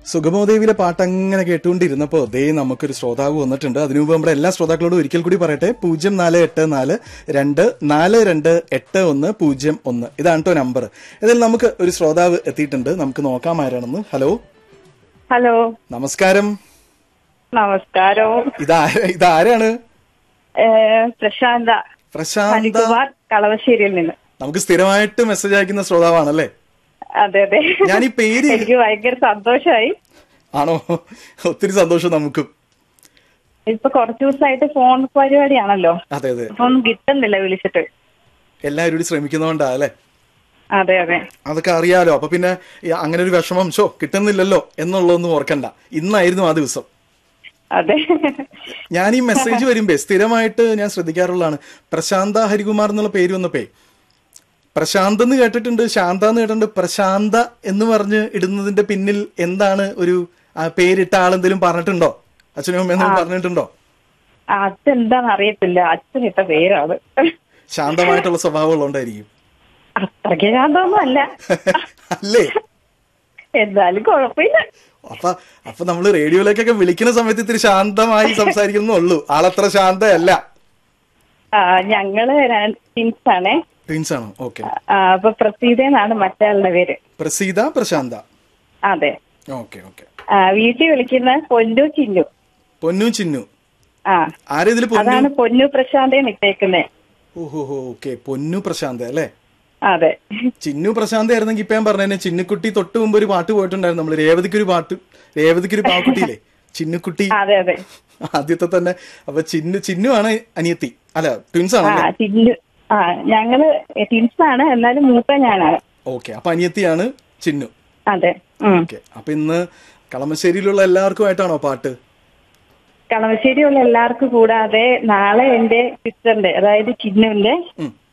സുഗമോദേവിയിലെ പാട്ട് അങ്ങനെ കേട്ടുകൊണ്ടിരുന്നപ്പോ ദേ നമുക്കൊരു ശ്രോതാവ് വന്നിട്ടുണ്ട് അതിനു മുമ്പ് നമ്മുടെ എല്ലാ ശ്രോതാക്കളോടും ഒരിക്കൽ കൂടി പറയട്ടെ പൂജ്യം നാല് എട്ട് നാല് രണ്ട് നാല് രണ്ട് എട്ട് ഒന്ന് പൂജ്യം ഒന്ന് ഇതാണ് കേട്ടോ നമ്പർ ഇതിൽ നമുക്ക് ഒരു ശ്രോതാവ് എത്തിയിട്ടുണ്ട് നമുക്ക് നോക്കാം ആരാണെന്ന് ഹലോ ഹലോ നമസ്കാരം നമസ്കാരം ഇതാര ഇതാരാണ് ഏ, പ്രശാന്ത പ്രശാന്ത ഹരികുമാർ കളവശ്ശേരിയിൽ നിന്ന് നമുക്ക് സ്ഥിരമായിട്ട് മെസ്സേജ് അയക്കുന്ന ശ്രോതാവാണല്ലേ അതെ അതെ ഞാൻ ഈ പേര് എനിക്ക് ഭയങ്കര സന്തോഷമായി ആണോ ഒത്തിരി സന്തോഷം നമുക്കും ഇപ്പൊ കുറച്ചു ദിവസമായിട്ട് ഫോൺ പരിപാടിയാണല്ലോ അതെ അതെ അപ്പൊ ഒന്നും കിട്ടുന്നില്ല വിളിച്ചിട്ട് എല്ലാവരും കൂടി ശ്രമിക്കുന്നതുകൊണ്ടാ അല്ലേ അതെ അതെ അതൊക്കെ അറിയാലോ അപ്പൊ പിന്നെ ഈ അങ്ങനെ ഒരു വിഷമം ഷോ കിട്ടുന്നില്ലല്ലോ എന്നുള്ളതൊന്നും ഓർക്കണ്ട ഇന്നായിരുന്നു ആ ദിവസം അതെ ഞാൻ ഈ മെസ്സേജ് വരുമ്പേ സ്ഥിരമായിട്ട് ഞാൻ ശ്രദ്ധിക്കാറുള്ളതാണ് പ്രശാന്ത ഹരികുമാർ എന്നുള്ള പേര് വന്നപ്പേ പ്രശാന്ത് എന്ന് കേട്ടിട്ടുണ്ട് ശാന്ത എന്ന് കേട്ടിട്ടുണ്ട് പ്രശാന്ത എന്ന് പറഞ്ഞ് ഇടുന്നതിന്റെ പിന്നിൽ എന്താണ് ഒരു ആ, പേരിട്ട ആളെന്തെങ്കിലും പറഞ്ഞിട്ടുണ്ടോ അച്ഛനും അമ്മയും പറഞ്ഞിട്ടുണ്ടോ അതെന്താന്ന് അറിയത്തില്ല അച്ഛൻ ഇട്ട പേരാണ് ശാന്തമായിട്ടുള്ള സ്വഭാവം ഉള്ളതുകൊണ്ടായിരിക്കും അത്രയ്ക്ക് ശാന്തമൊന്നും അല്ല അല്ലേ എന്തായാലും കുഴപ്പമില്ല അപ്പൊ അപ്പൊ നമ്മള് റേഡിയോയിലേക്കൊക്കെ വിളിക്കുന്ന സമയത്ത് ഇത്തിരി ശാന്തമായി സംസാരിക്കുന്നുള്ളൂ ആളത്ര ശാന്തയല്ല ആ, ഞങ്ങള് ട്വിൻസ് ആണേ ട്വിൻസ് ആണോ ഓക്കെ ആ, അപ്പൊ പ്രസീത എന്നാണ് മറ്റയാളുടെ പേര് പ്രസീത പ്രശാന്ത അതെ ഓക്കെ ഓക്കെ ആ, വീട്ടിൽ വിളിക്കുന്ന പൊന്നു ചിന്നു പൊന്നു ചിന്നു ആ ആരാ ഇതില് പൊന്നു അതാണ് പൊന്നു പ്രശാന്തേ ഇട്ടേക്കുന്നേ ഓഹോ ഓക്കെ പൊന്നു പ്രശാന്ത അല്ലേ അതെ ചിന്നു പ്രശാന്ത ആയിരുന്നെങ്കിൽ ഇപ്പൊ ഞാൻ പറഞ്ഞേ ചിന്നുക്കുട്ടി തൊട്ട് മുമ്പ് ഒരു പാട്ട് പോയിട്ടുണ്ടായിരുന്നു നമ്മള് രേവതിക്ക് ഒരു പാട്ട് രേവതിക്ക് ഒരു പാവക്കുട്ടിയില്ലേ ചിന്നുക്കുട്ടി അതെ അതെ ആദ്യത്തെ തന്നെ അപ്പൊ ചിന്നു ചിന്നു ആണ് അനിയത്തി അല്ല ട്വിൻസ് ആ ആണല്ലേ ചിന്നു ആ ഞങ്ങള് ട്വിൻസ് ആണ് എന്നാലും മൂത്ത ഞാനാണ് ഓക്കെ അപ്പൊ അനിയത്തിയാണ് ചിന്നു അതെ ഉം ഓക്കെ അപ്പൊ ഇന്ന് കളമശ്ശേരിയിലുള്ള എല്ലാവർക്കും ആയിട്ടാണോ പാട്ട് കളമശ്ശേരിയുള്ള എല്ലാവർക്കും കൂടാതെ നാളെ എന്റെ സിസ്റ്ററിന്റെ അതായത് ചിന്നുവിന്റെ ഉം.